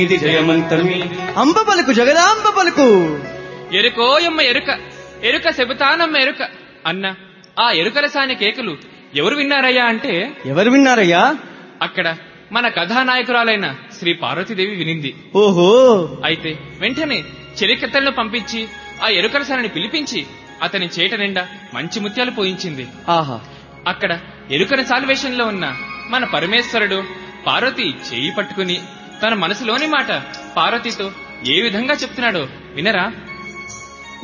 ఇది జయమంతమే అంబ పలుకు జగదాంబ పలుకు ఎరుకోయమ్మ ఎరుక ఎరుక చెబుతానమ్మ ఎరుక అన్న ఆ ఎరుకల సాని కేకలు ఎవరు విన్నారయ్యా అంటే ఎవరు విన్నారయ్యా అక్కడ మన కథానాయకురాలైన శ్రీ పార్వతీదేవి వినింది ఓహో అయితే వెంటనే చెలికత్తెలను పంపించి ఆ ఎరుకల సానిని పిలిపించి అతని చేట నిండా మంచి ముత్యాలు పోయించింది ఆహా అక్కడ ఎరుకన సాల్వేషన్లో ఉన్న మన పరమేశ్వరుడు పార్వతి చేయి పట్టుకుని తన మనసులోని మాట పార్వతితో ఏ విధంగా చెప్తున్నాడో వినరా